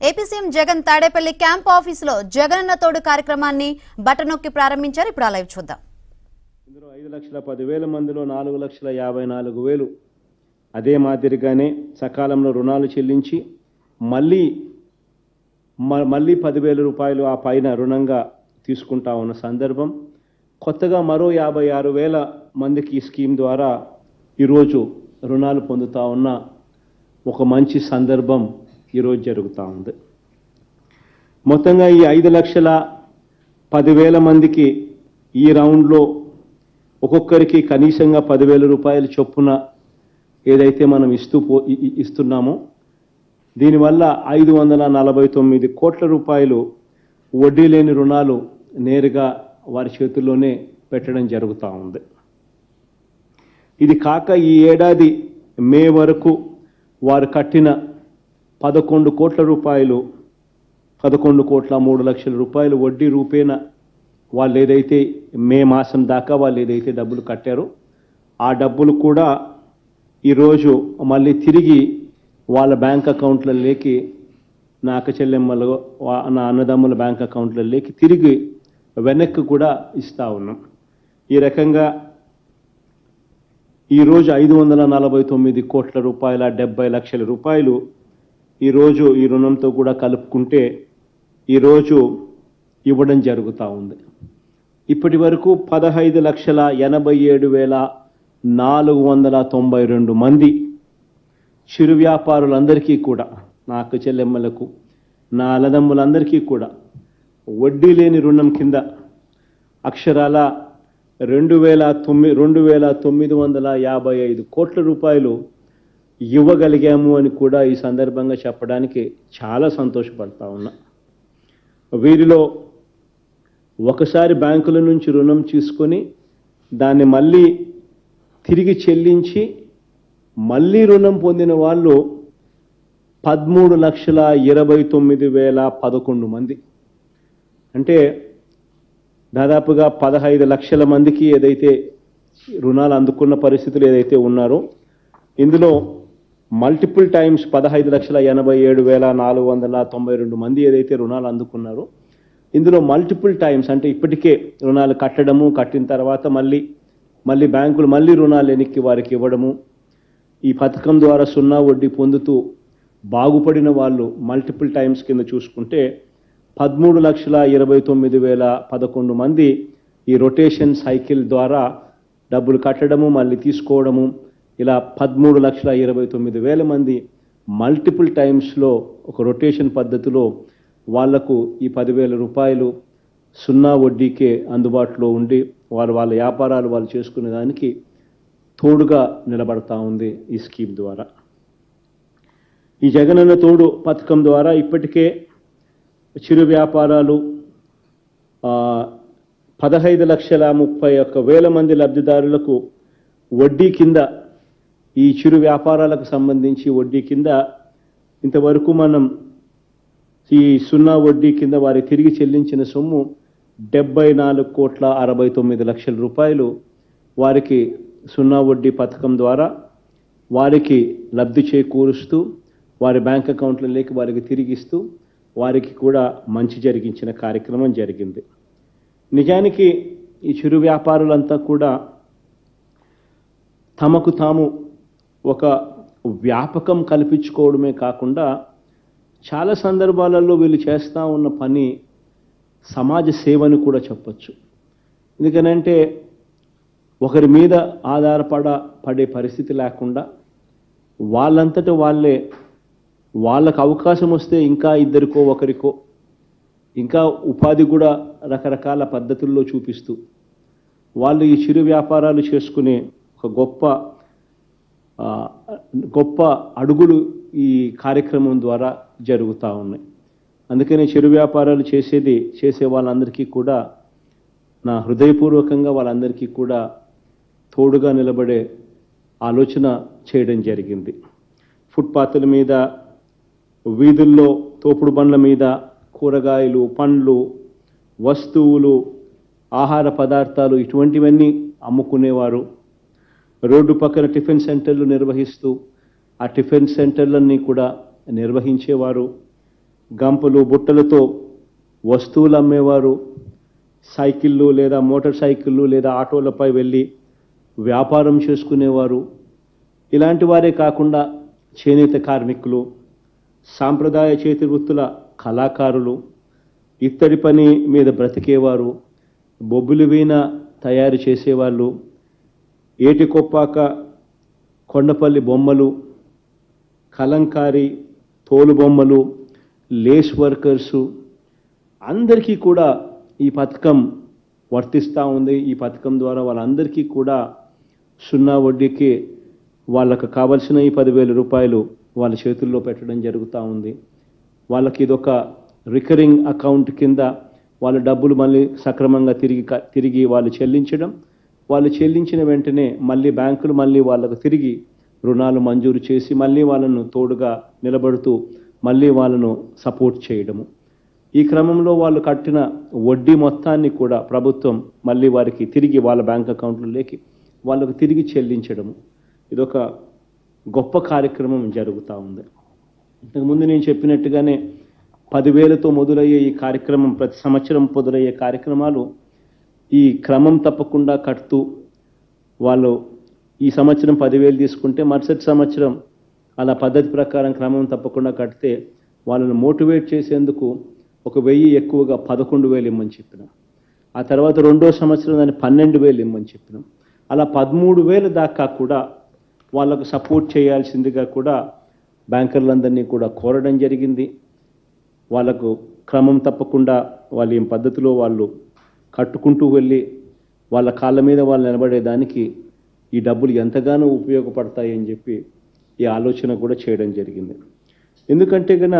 AP CM Jagan Tadepalli camp ఆఫీసులో జగనన్న తోడు కార్యక్రమాన్ని బటనొక్కి ప్రారంభించారు ఇప్పుడు ఆ లైవ్ చూద్దాం ఇందులో ఐదు లక్షల పదివేల మందిలో నాలుగు లక్షల యాభై నాలుగు వేలు అదే మాదిరిగానే సకాలంలో రుణాలు చెల్లించి మళ్ళీ మ- మళ్ళీ పదివేల రూపాయలు ఆ పైన రుణంగా తీసుకుంటా ఉన్న సందర్భం కొత్తగా మరో యాభై ఆరు వేల మందికి ఈ స్కీమ్ ద్వారా ఈరోజు రుణాలు పొందుతా ఉన్న ఒక మంచి సందర్భం ఈరోజు జరుగుతూ ఉంది మొత్తంగా ఈ ఐదు లక్షల పదివేల మందికి ఈ రౌండ్లో ఒక్కొక్కరికి కనీసంగా పదివేల రూపాయల చొప్పున ఏదైతే మనం ఇస్తూ పో ఇ- ఇ- ఇస్తున్నామో దీనివల్ల ఐదు వందల నలభై తొమ్మిది కోట్ల రూపాయలు వడ్డీ లేని రుణాలు నేరుగా వారి చేతుల్లోనే పెట్టడం జరుగుతూ ఉంది ఇది కాక ఈ ఏడాది మే వరకు వారు కట్టిన పదకొండు కోట్ల రూపాయలు పదకొండు కోట్ల మూడు లక్షల రూపాయలు వడ్డీ రూపేణ వాళ్ళు ఏదైతే మే మాసం దాకా వాళ్ళు ఏదైతే డబ్బులు కట్టారో ఆ డబ్బులు కూడా ఈరోజు మళ్ళీ తిరిగి వాళ్ళ బ్యాంక్ అకౌంట్లలోకి నా అక్క చెల్లెమ్మలు వా- నా అన్నదమ్ముల బ్యాంక్ అకౌంట్లలోకి తిరిగి వెనక్కి కూడా ఇస్తా ఉన్నాం ఈ రకంగా ఈరోజు ఐదు వందల నలభై తొమ్మిది కోట్ల రూపాయల డెబ్బై లక్షల రూపాయలు ఈరోజు ఈ రుణంతో కూడా కలుపుకుంటే ఈరోజు ఇవ్వడం జరుగుతూ ఉంది ఇప్పటి వరకు పదహైదు లక్షల ఎనభై ఏడు వేల నాలుగు వందల తొంభై రెండు మంది చిరు వ్యాపారులందరికీ కూడా నా అక్క చెల్లెమ్మలకు నా అలదమ్ములందరికీ కూడా వడ్డీ లేని రుణం కింద అక్షరాల రెండు వేల తొమ్మిది రెండు వేల తొమ్మిది వందల యాభై ఐదు కోట్ల రూపాయలు ఇవ్వగలిగాము అని కూడా ఈ సందర్భంగా చెప్పడానికి చాలా సంతోషపడతా ఉన్నా వీరిలో ఒకసారి బ్యాంకుల నుంచి రుణం తీసుకొని దాన్ని మళ్ళీ తిరిగి చెల్లించి మళ్ళీ రుణం పొందిన వాళ్ళు పదమూడు లక్షల ఇరవై తొమ్మిది వేల పదకొండు మంది అంటే దాదాపుగా పదహైదు లక్షల మందికి ఏదైతే రుణాలు అందుకున్న పరిస్థితులు ఏదైతే ఉన్నారో ఇందులో మల్టిపుల్ టైమ్స్ పదహైదు లక్షల ఎనభై ఏడు వేల నాలుగు వందల తొంభై రెండు మంది ఏదైతే రుణాలు అందుకున్నారో ఇందులో మల్టిపుల్ టైమ్స్ అంటే ఇప్పటికే రుణాలు కట్టడము కట్టిన తర్వాత మళ్ళీ మళ్ళీ బ్యాంకులు మళ్ళీ రుణాలు వెనక్కి వారికి ఇవ్వడము ఈ పథకం ద్వారా సున్నా వడ్డీ పొందుతూ బాగుపడిన వాళ్ళు మల్టిపుల్ టైమ్స్ కింద చూసుకుంటే పదమూడు లక్షల ఇరవై తొమ్మిది వేల పదకొండు మంది ఈ రొటేషన్ సైకిల్ ద్వారా డబ్బులు కట్టడము మళ్ళీ తీసుకోవడము ఇలా పదమూడు లక్షల ఇరవై తొమ్మిది వేల మంది మల్టిపుల్ టైమ్స్లో ఒక రొటేషన్ పద్ధతిలో వాళ్లకు ఈ పదివేల రూపాయలు సున్నా వడ్డీకే అందుబాటులో ఉండి వారు వాళ్ళ వ్యాపారాలు వాళ్ళు చేసుకునే దానికి తోడుగా నిలబడతా ఉంది ఈ స్కీమ్ ద్వారా ఈ జగనన్న తోడు పథకం ద్వారా ఇప్పటికే చిరు వ్యాపారాలు ఆ, పదహైదు లక్షల ముప్పై ఒక్క వేల మంది లబ్ధిదారులకు వడ్డీ కింద ఈ చిరు వ్యాపారాలకు సంబంధించి వడ్డీ కింద ఇంతవరకు మనం ఈ సున్నా వడ్డీ కింద వారి తిరిగి చెల్లించిన సొమ్ము డెబ్బై నాలుగు కోట్ల అరవై తొమ్మిది లక్షల రూపాయలు వారికి సున్నా వడ్డీ పథకం ద్వారా వారికి లబ్ధి చేకూరుస్తూ వారి బ్యాంక్ అకౌంట్లలోకి వారికి తిరిగిస్తూ వారికి కూడా మంచి జరిగించిన కార్యక్రమం జరిగింది నిజానికి ఈ చిరు వ్యాపారులంతా కూడా తమకు తాము ఒక వ్యాపకం కల్పించుకోవడమే కాకుండా చాలా సందర్భాలలో వీళ్ళు చేస్తూ ఉన్న పని సమాజ సేవని కూడా చెప్పొచ్చు ఎందుకనంటే ఒకరి మీద ఆధారపడ పడే పరిస్థితి లేకుండా వాళ్ళంతట వాళ్ళే వాళ్ళకు అవకాశం వస్తే ఇంకా ఇద్దరికో ఒకరికో ఇంకా ఉపాధి కూడా రకరకాల పద్ధతుల్లో చూపిస్తూ వాళ్ళు ఈ చిరు వ్యాపారాలు చేసుకునే ఒక గొప్ప ఆ, గొప్ప అడుగులు ఈ కార్యక్రమం ద్వారా జరుగుతూ ఉన్నాయి అందుకని చిరు వ్యాపారాలు చేసేది చేసే వాళ్ళందరికీ కూడా నా హృదయపూర్వకంగా వాళ్ళందరికీ కూడా తోడుగా నిలబడే ఆలోచన చేయడం జరిగింది ఫుట్పాత్ల మీద వీధుల్లో తోపుడు బండ్ల మీద కూరగాయలు పండ్లు వస్తువులు ఆహార పదార్థాలు ఇటువంటివన్నీ అమ్ముకునేవారు రోడ్డు పక్కన టిఫిన్ సెంటర్లు నిర్వహిస్తూ ఆ టిఫిన్ సెంటర్లన్నీ కూడా నిర్వహించేవారు గంపలు బుట్టలతో వస్తువులు అమ్మేవారు సైకిళ్ళు లేదా మోటార్ సైకిళ్ళు లేదా ఆటోలపై వెళ్ళి వ్యాపారం చేసుకునేవారు ఇలాంటి వారే కాకుండా చేనేత కార్మికులు సాంప్రదాయ చేతి వృత్తుల కళాకారులు ఇత్తడి పని మీద బ్రతికేవారు బొబ్బులు వీణ తయారు చేసేవాళ్ళు ఏటి కొప్పాక కొండపల్లి బొమ్మలు కలంకారి తోలు బొమ్మలు లేస్ వర్కర్సు అందరికీ కూడా ఈ పథకం వర్తిస్తూ ఉంది ఈ పథకం ద్వారా వాళ్ళందరికీ కూడా సున్నా వడ్డీకి వాళ్ళకు కావలసిన ఈ పదివేల రూపాయలు వాళ్ళ చేతుల్లో పెట్టడం జరుగుతూ ఉంది వాళ్ళకి ఇదొక రికరింగ్ అకౌంట్ కింద వాళ్ళ డబ్బులు మళ్ళీ సక్రమంగా తిరిగి క- తిరిగి వాళ్ళు చెల్లించడం వాళ్ళు చెల్లించిన వెంటనే మళ్ళీ బ్యాంకులు మళ్ళీ వాళ్ళకు తిరిగి రుణాలు మంజూరు చేసి మళ్ళీ వాళ్ళను తోడుగా నిలబడుతూ మళ్ళీ వాళ్ళను సపోర్ట్ చేయడము ఈ క్రమంలో వాళ్ళు కట్టిన వడ్డీ మొత్తాన్ని కూడా ప్రభుత్వం మళ్ళీ వారికి తిరిగి వాళ్ళ బ్యాంక్ అకౌంట్లోకి వాళ్ళకు తిరిగి చెల్లించడము ఇదొక గొప్ప కార్యక్రమం జరుగుతూ ఉంది ఇంతకుముందు నేను చెప్పినట్టుగానే పదివేలతో మొదలయ్యే ఈ కార్యక్రమం ప్రతి సంవత్సరం మొదలయ్యే కార్యక్రమాలు ఈ క్రమం తప్పకుండా కడుతూ వాళ్ళు ఈ సంవత్సరం పదివేలు తీసుకుంటే మరుసటి సంవత్సరం అలా పద్ధతి ప్రకారం క్రమం తప్పకుండా కడితే వాళ్ళని మోటివేట్ చేసేందుకు ఒక వెయ్యి ఎక్కువగా పదకొండు వేలు ఇమ్మని చెప్పినాం ఆ తర్వాత రెండో సంవత్సరం దాన్ని పన్నెండు వేలు ఇమ్మని చెప్పినాం అలా పదమూడు వేలు దాకా కూడా వాళ్ళకు సపోర్ట్ చేయాల్సిందిగా కూడా బ్యాంకర్లందరినీ కూడా కోరడం జరిగింది వాళ్ళకు క్రమం తప్పకుండా వాళ్ళ ఏం పద్ధతిలో వాళ్ళు కట్టుకుంటూ వెళ్ళి వాళ్ళ కాళ్ళ మీద వాళ్ళు నిలబడేదానికి ఈ డబ్బులు ఎంతగానో ఉపయోగపడతాయి అని చెప్పి ఈ ఆలోచన కూడా చేయడం జరిగింది ఎందుకంటే గన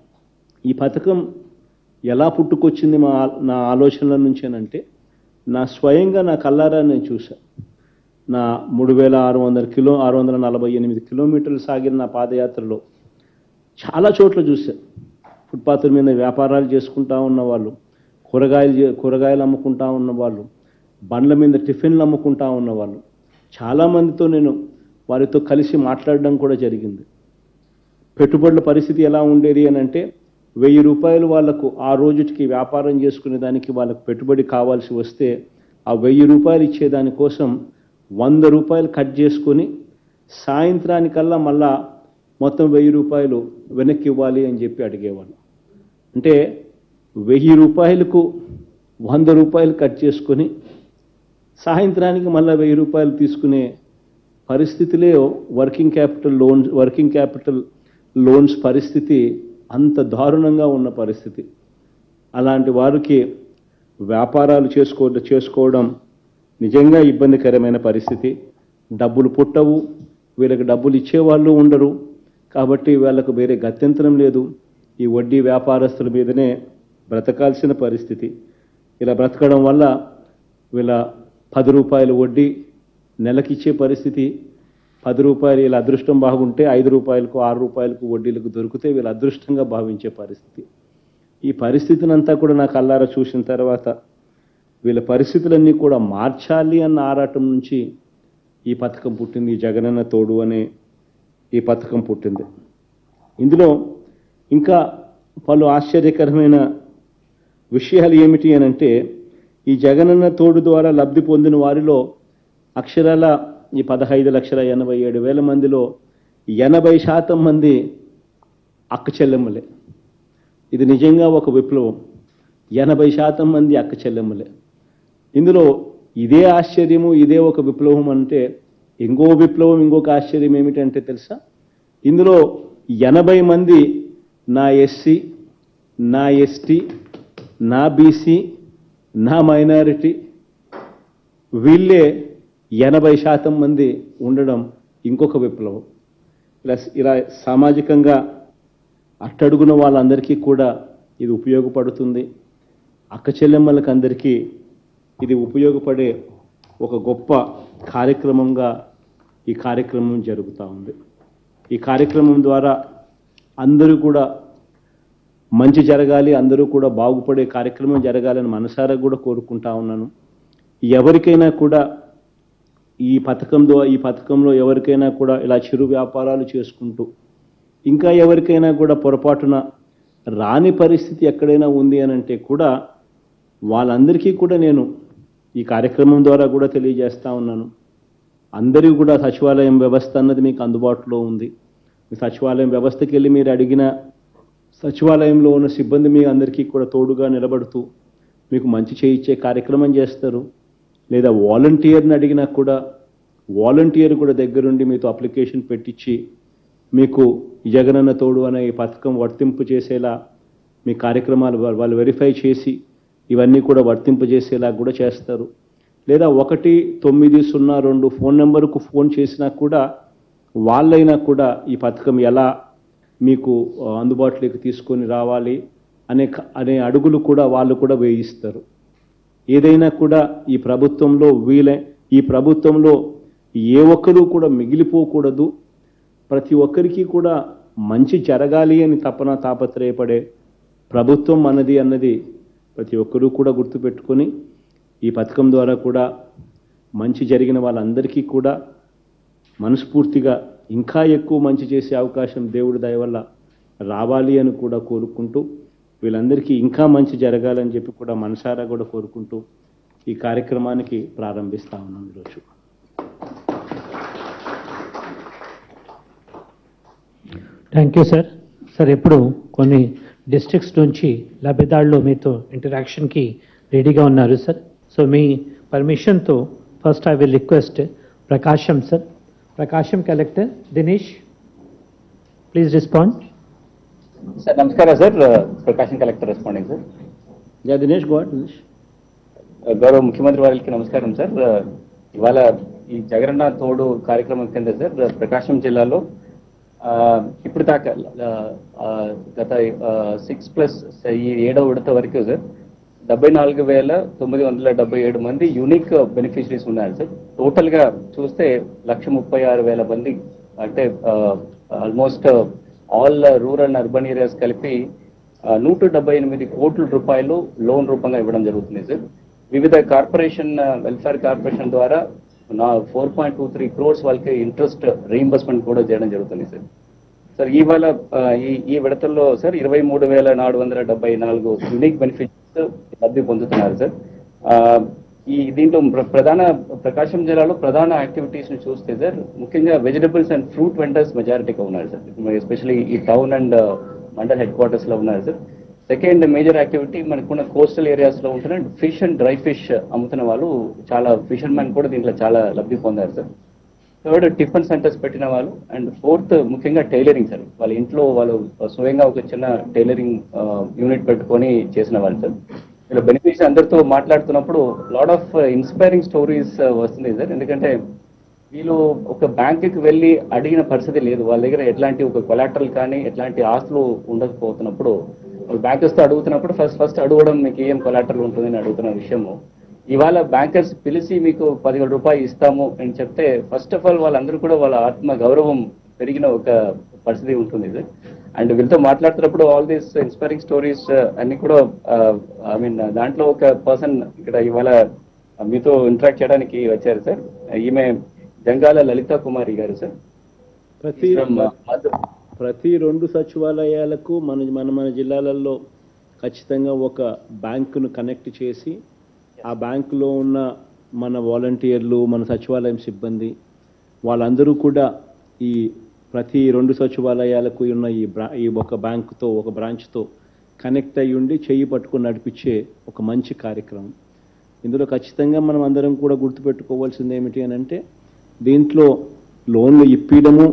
ఈ పథకం ఎలా పుట్టుకొచ్చింది మా నా ఆలోచనల నుంచేనంటే నా స్వయంగా నా కల్లారా నేను చూసా నా మూడు వేల ఆరు వందల కిలో ఆరు వందల నలభై ఎనిమిది కిలోమీటర్లు సాగిన నా పాదయాత్రలో చాలా చోట్ల చూసా ఫుట్పాత్ల మీద వ్యాపారాలు చేసుకుంటా ఉన్న వాళ్ళు కూరగాయలు చే- కూరగాయలు అమ్ముకుంటా ఉన్న వాళ్ళు బండ్ల మీద టిఫిన్లు అమ్ముకుంటా ఉన్న వాళ్ళు చాలామందితో నేను వారితో కలిసి మాట్లాడడం కూడా జరిగింది పెట్టుబడుల పరిస్థితి ఎలా ఉండేది అని అంటే వెయ్యి రూపాయలు వాళ్లకు ఆ రోజుకి వ్యాపారం చేసుకునే దానికి వాళ్ళకు పెట్టుబడి కావాల్సి వస్తే ఆ వెయ్యి రూపాయలు ఇచ్చేదానికోసం వంద రూపాయలు కట్ చేసుకొని సాయంత్రానికల్లా మళ్ళా మొత్తం వెయ్యి రూపాయలు వెనక్కి ఇవ్వాలి అని చెప్పి అడిగేవాళ్ళు అంటే వెయ్యి రూపాయలకు వంద రూపాయలు కట్ చేసుకొని సాయంత్రానికి మళ్ళీ వెయ్యి రూపాయలు తీసుకునే పరిస్థితిలో working capital loans working capital loans పరిస్థితి అంత దారుణంగా ఉన్న పరిస్థితి అలాంటి వారికి వ్యాపారాలు చేసుకో చేసుకోవడం నిజంగా ఇబ్బందికరమైన పరిస్థితి డబ్బులు పుట్టవు వీళ్ళకి డబ్బులు ఇచ్చేవాళ్ళు ఉండరు కాబట్టి వీళ్ళకు వేరే గత్యంతరం లేదు ఈ వడ్డీ వ్యాపారస్తుల మీదనే బ్రతకాల్సిన పరిస్థితి ఇలా బ్రతకడం వల్ల వీళ్ళ పది రూపాయల వడ్డీ నెలకిచ్చే పరిస్థితి పది రూపాయలు వీళ్ళ అదృష్టం బాగుంటే ఐదు రూపాయలకు ఆరు రూపాయలకు వడ్డీలకు దొరికితే వీళ్ళ అదృష్టంగా భావించే పరిస్థితి ఈ పరిస్థితినంతా కూడా నాకు అల్లారా చూసిన తర్వాత వీళ్ళ పరిస్థితులన్నీ కూడా మార్చాలి అన్న ఆరాటం నుంచి ఈ పథకం పుట్టింది ఈ జగనన్న తోడు అనే ఈ పథకం పుట్టింది ఇందులో ఇంకా పలు ఆశ్చర్యకరమైన విషయాలు ఏమిటి అని అంటే ఈ జగనన్న తోడు ద్వారా లబ్ధి పొందిన వారిలో అక్షరాల ఈ పదహైదు లక్షల ఎనభై ఏడు వేల మందిలో ఎనభై శాతం మంది అక్క చెల్లెమ్మలే ఇది నిజంగా ఒక విప్లవం ఎనభై శాతం మంది అక్క చెల్లెమ్మలే ఇందులో ఇదే ఆశ్చర్యము ఇదే ఒక విప్లవం అంటే ఇంకో విప్లవం ఇంకొక ఆశ్చర్యం ఏమిటంటే తెలుసా ఇందులో ఎనభై మంది నా ఎస్సీ నా ఎస్టీ నా బీసీ నా మైనారిటీ వీళ్ళే ఎనభై శాతం మంది ఉండడం ఇంకొక విప్లవం ఇలా ఇలా సామాజికంగా అట్టడుగున వాళ్ళందరికీ కూడా ఇది ఉపయోగపడుతుంది అక్క చెల్లెమ్మలకు అందరికీ ఇది ఉపయోగపడే ఒక గొప్ప కార్యక్రమంగా ఈ కార్యక్రమం జరుగుతూ ఉంది ఈ కార్యక్రమం ద్వారా అందరూ కూడా మంచి జరగాలి అందరూ కూడా బాగుపడే కార్యక్రమం జరగాలని మనసారా కూడా కోరుకుంటా ఉన్నాను ఎవరికైనా కూడా ఈ పథకం ద్వారా ఈ పథకంలో ఎవరికైనా కూడా ఇలా చిరు వ్యాపారాలు చేసుకుంటూ ఇంకా ఎవరికైనా కూడా పొరపాటున రాని పరిస్థితి ఎక్కడైనా ఉంది అని అంటే కూడా వాళ్ళందరికీ కూడా నేను ఈ కార్యక్రమం ద్వారా కూడా తెలియజేస్తా ఉన్నాను అందరూ కూడా సచివాలయం వ్యవస్థ అన్నది మీకు అందుబాటులో ఉంది మీ సచివాలయం వ్యవస్థకి వెళ్ళి మీరు అడిగిన సచివాలయంలో ఉన్న సిబ్బంది మీ అందరికీ కూడా తోడుగా నిలబడుతూ మీకు మంచి చేయించే కార్యక్రమం చేస్తారు లేదా వాలంటీర్ని అడిగినా కూడా వాలంటీర్ కూడా దగ్గరుండి మీతో అప్లికేషన్ పెట్టించి మీకు ఈ జగనన్న తోడు అనే ఈ పథకం వర్తింపు చేసేలా మీ కార్యక్రమాలు వా- వాళ్ళు వెరిఫై చేసి ఇవన్నీ కూడా వర్తింపు చేసేలా కూడా చేస్తారు లేదా ఒకటి తొమ్మిది సున్నా రెండు ఫోన్ నెంబర్కు ఫోన్ చేసినా కూడా వాళ్ళైనా కూడా ఈ పథకం ఎలా మీకు ఆ, అందుబాటులోకి తీసుకొని రావాలి అనే క- అనే అడుగులు కూడా వాళ్ళు కూడా వేయిస్తారు ఏదైనా కూడా ఈ ప్రభుత్వంలో వీలే ఈ ప్రభుత్వంలో ఏ ఒక్కరూ కూడా మిగిలిపోకూడదు ప్రతి ఒక్కరికి కూడా మంచి జరగాలి అని తపన తాపత్రయపడే ప్రభుత్వం అన్నది అన్నది ప్రతి ఒక్కరూ కూడా గుర్తుపెట్టుకొని ఈ పథకం ద్వారా కూడా మంచి జరిగిన వాళ్ళందరికీ కూడా మనస్ఫూర్తిగా ఇంకా ఎక్కువ మంచి చేసే అవకాశం దేవుడి దయ వల్ల రావాలి అని కూడా కోరుకుంటూ వీళ్ళందరికీ ఇంకా మంచి జరగాలని చెప్పి కూడా మనసారా కూడా కోరుకుంటూ ఈ కార్యక్రమానికి ప్రారంభిస్తా ఉన్నాం ఈరోజు థ్యాంక్ యూ సార్ సార్ ఇప్పుడు కొన్ని డిస్ట్రిక్ట్స్ నుంచి లబ్ధిదారులు మీతో ఇంటరాక్షన్కి రెడీగా ఉన్నారు సార్ సో మీ పర్మిషన్తో first I will request Prakasam sir Prakasam collector Dinesh please respond sir నమస్కారం sir Prakasam collector responding sir ya Dinesh Goud Dinesh గౌరవ ముఖ్యమంత్రి వారికి నమస్కారం సార్ ఇవాళ ఈ జగనన్న తోడు కార్యక్రమం కింద సార్ ప్రకాశం జిల్లాలో ఆ, ఇప్పుడు దాకా ఆ, గత సిక్స్ ప్లస్ ఈ ఏడవ విడత వరకు సార్ డెబ్బై నాలుగు వేల తొమ్మిది వందల డెబ్బై ఏడు మంది యూనిక్ బెనిఫిషరీస్ ఉన్నారు సార్ టోటల్ గా చూస్తే లక్ష ముప్పై ఆరు వేల మంది అంటే almost all rural and urban areas కలిపి ఆ, నూట డెబ్బై ఎనిమిది కోట్ల రూపాయలు లోన్ రూపంగా ఇవ్వడం జరుగుతుంది సార్ వివిధ కార్పొరేషన్ వెల్ఫేర్ కార్పొరేషన్ ద్వారా నా four point two three crores వాళ్ళకి ఇంట్రెస్ట్ రీఇంబర్స్మెంట్ కూడా చేయడం జరుగుతుంది సార్ సార్ ఇవాళ ఆ, ఈ ఈ విడతల్లో సార్ ఇరవై మూడు వేల నాలుగు వందల డెబ్బై నాలుగు యునిక్ బెనిఫిట్స్ లబ్ధి పొందుతున్నారు సార్ ఆ, ఈ దీంట్లో ప్ర- ప్రధాన ప్రకాశం జిల్లాలో ప్రధాన యాక్టివిటీస్ ని చూస్తే సార్ ముఖ్యంగా వెజిటబుల్స్ అండ్ ఫ్రూట్ వెండర్స్ మెజారిటీగా ఉన్నారు సార్ ఎస్పెషల్లీ ఈ town and mandal headquarters లో ఉన్నారు సార్ సెకండ్ మేజర్ యాక్టివిటీ మనకున్న కోస్టల్ ఏరియాస్ లో ఉంటున్న ఫిష్ అండ్ డ్రై ఫిష్ అమ్ముతున్న వాళ్ళు చాలా ఫిషర్ మ్యాన్ కూడా దీంట్లో చాలా లబ్ధి పొందారు సార్ థర్డ్ టిఫిన్ సెంటర్స్ పెట్టిన వాళ్ళు అండ్ ఫోర్త్ ముఖ్యంగా టైలరింగ్ సార్ వాళ్ళ ఇంట్లో వాళ్ళు స్వయంగా ఒక చిన్న టైలరింగ్ యూనిట్ పెట్టుకొని చేసిన వాళ్ళు సార్ వీళ్ళ బెనిఫిట్స్ అందరితో మాట్లాడుతున్నప్పుడు లాట్ ఆఫ్ ఇన్స్పైరింగ్ స్టోరీస్ వస్తుంది సార్ ఎందుకంటే వీళ్ళు ఒక బ్యాంకుకి వెళ్ళి అడిగిన పరిస్థితి లేదు వాళ్ళ దగ్గర ఎట్లాంటి ఒక కొలాటరల్ కానీ ఎట్లాంటి ఆస్తులు ఉండకపోతున్నప్పుడు వాళ్ళు బ్యాంకర్స్ తో అడుగుతున్నప్పుడు ఫస్ట్ ఫస్ట్ అడగడం మీకు ఏం కొలాటరల్ ఉంటుందని అడుగుతున్న విషయము ఇవాళ బ్యాంకర్స్ పిలిచి మీకు పదివేల రూపాయలు ఇస్తాము అని చెప్తే ఫస్ట్ ఆఫ్ ఆల్ వాళ్ళందరూ కూడా వాళ్ళ ఆత్మ గౌరవం పెరిగిన ఒక పరిస్థితి ఉంటుంది సార్ అండ్ వీళ్ళతో మాట్లాడుతున్నప్పుడు ఆల్ దీస్ ఇన్స్పైరింగ్ స్టోరీస్ అన్ని కూడా ఐ మీన్ దాంట్లో ఒక పర్సన్ ఇక్కడ ఇవాళ మీతో ఇంటరాక్ట్ చేయడానికి వచ్చారు సార్ ఈమె జంగాల లలిత కుమారి గారు సార్ ప్రతి From, uh, మధు- ప్రతి రెండు సచివాలయాలకు మన మన మన జిల్లాలలో ఖచ్చితంగా ఒక బ్యాంకును కనెక్ట్ చేసి ఆ బ్యాంకులో ఉన్న మన వాలంటీర్లు మన సచివాలయం సిబ్బంది వాళ్ళందరూ కూడా ఈ ప్రతి రెండు సచివాలయాలకు ఉన్న ఈ బ్రా ఈ ఒక బ్యాంకుతో ఒక బ్రాంచ్తో కనెక్ట్ అయ్యి ఉండి చెయ్యి పట్టుకొని నడిపించే ఒక మంచి కార్యక్రమం ఇందులో ఖచ్చితంగా మనం అందరం కూడా గుర్తుపెట్టుకోవాల్సింది ఏమిటి అని అంటే దీంట్లో లోన్లు ఇప్పించడము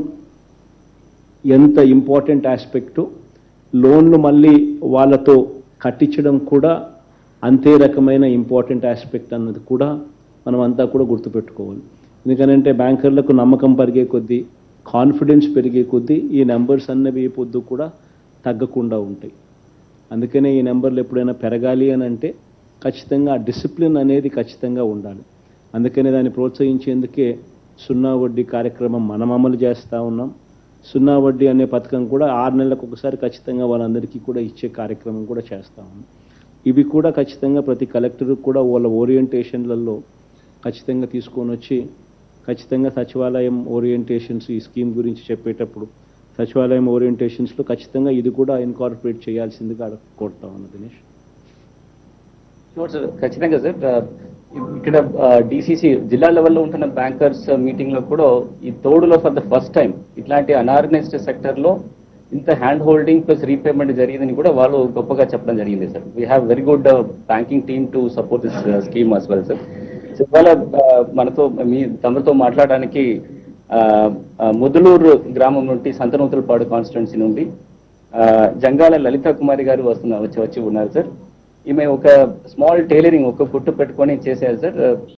ఎంత ఇంపార్టెంట్ ఆస్పెక్టు లోన్లు మళ్ళీ వాళ్ళతో కట్టించడం కూడా అంతే రకమైన ఇంపార్టెంట్ ఆస్పెక్ట్ అన్నది కూడా మనం అంతా కూడా గుర్తుపెట్టుకోవాలి ఎందుకనంటే బ్యాంకర్లకు నమ్మకం పెరిగే కొద్దీ కాన్ఫిడెన్స్ పెరిగే కొద్దీ ఈ నెంబర్స్ అన్నవి ఈ పొద్దు కూడా తగ్గకుండా ఉంటాయి అందుకనే ఈ నెంబర్లు ఎప్పుడైనా పెరగాలి అని అంటే ఖచ్చితంగా డిసిప్లిన్ అనేది ఖచ్చితంగా ఉండాలి అందుకనే దాన్ని ప్రోత్సహించేందుకే సున్నా వడ్డీ కార్యక్రమం మనం అమలు చేస్తూ ఉన్నాం సున్నా వడ్డీ అనే పథకం కూడా ఆరు నెలలకు ఒకసారి ఖచ్చితంగా వాళ్ళందరికీ కూడా ఇచ్చే కార్యక్రమం కూడా చేస్తూ ఉన్నాం ఇవి కూడా ఖచ్చితంగా ప్రతి కలెక్టర్ కూడా వాళ్ళ ఓరియంటేషన్లలో ఖచ్చితంగా తీసుకొని వచ్చి ఖచ్చితంగా సచివాలయం ఓరియంటేషన్స్ ఈ స్కీమ్ గురించి చెప్పేటప్పుడు సచివాలయం ఓరియంటేషన్స్లో ఖచ్చితంగా ఇది కూడా ఇన్కార్పొరేట్ చేయాల్సిందిగా అడగ కోరుతా ఉన్నా దినేష్ షూర్ సార్ ఖచ్చితంగా సార్ ఆ, ఇక్కడ డిసిసి జిల్లా లెవెల్లో ఉంటున్న బ్యాంకర్స్ మీటింగ్ లో కూడా ఈ తోడులో ఫర్ ద ఫస్ట్ టైం ఇట్లాంటి అనార్గనైజ్డ్ సెక్టర్ లో ఇంత హ్యాండ్ హోల్డింగ్ ప్లస్ రీపేమెంట్ జరిగిందని కూడా వాళ్ళు గొప్పగా చెప్పడం జరిగింది sir we have very good banking team to support this scheme as well sir so ఇవాళ ఆ, మనతో మీ తమతో మాట్లాడడానికి ఆ, ఆ, ముదులూరు గ్రామం నుండి సంతనూతులపాడు కాన్స్టిట్యున్సీ నుండి ఆ, జంగాల లలిత కుమారి గారు వస్తున్న వచ్చి వచ్చి ఉన్నారు సార్ ఈమె ఒక స్మాల్ టైలరింగ్ ఒక కుట్టు పెట్టుకొని చేసేది సార్